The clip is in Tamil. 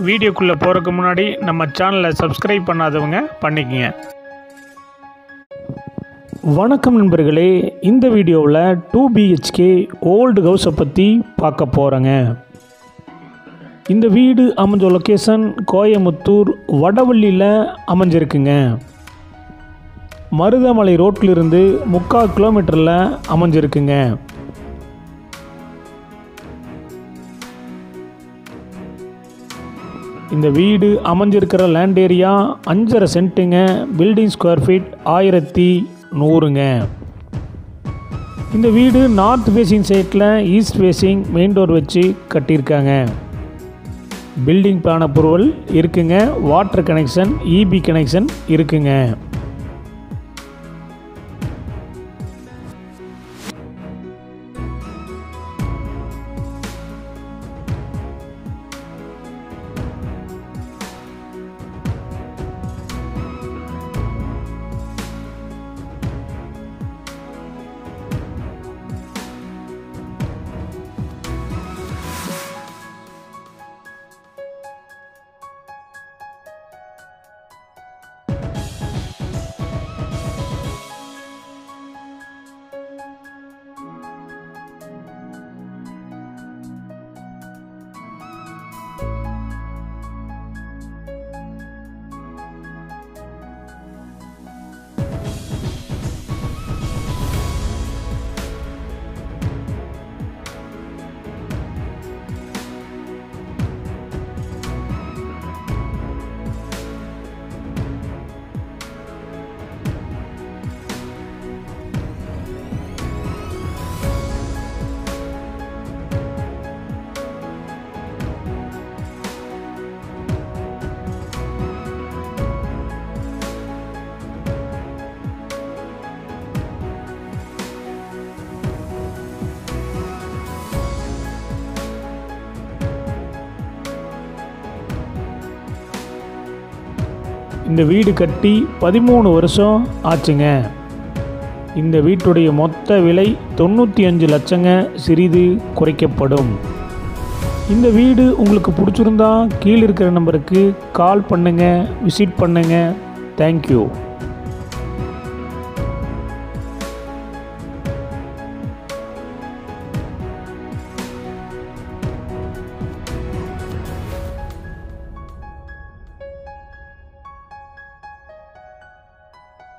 வீடியோக்குள்ளே போகிறதுக்கு முன்னாடி நம்ம சேனலை சப்ஸ்கிரைப் பண்ணாதவங்க பண்ணிக்கங்க வணக்கம் நண்பர்களே இந்த வீடியோவில் டூ பிஹெச்கே ஓல்டு ஹவுஸை பற்றி பார்க்க போகிறேங்க இந்த வீடு அமைஞ்ச லொக்கேஷன் கோயமுத்தூர் வடவள்ளியில் அமைஞ்சிருக்குங்க மருதமலை ரோட்டிலிருந்து முக்கால் கிலோமீட்டரில் அமைஞ்சிருக்குங்க இந்த வீடு அமைஞ்சிருக்கிற லேண்ட் ஏரியா அஞ்சரை சென்ட்டுங்க பில்டிங் ஸ்கொயர் ஃபீட் ஆயிரத்தி நூறுங்க இந்த வீடு நார்த் ஃபேஸிங் சைட்டில் ஈஸ்ட் ஃபேஸிங் மெயின் டோர் வச்சு கட்டியிருக்காங்க பில்டிங் பிளான் அப்ரூவல் இருக்குங்க வாட்டர் கனெக்ஷன் இபி கனெக்ஷன் இருக்குங்க இந்த வீடு கட்டி பதிமூணு வருஷம் ஆச்சுங்க இந்த வீட்டுடைய மொத்த விலை தொண்ணூற்றி அஞ்சு லட்சங்க சிறிது குறைக்கப்படும் இந்த வீடு உங்களுக்கு பிடிச்சிருந்தா கீழே இருக்கிற நம்பருக்கு கால் பண்ணுங்கள் விசிட் பண்ணுங்கள் தேங்க்யூ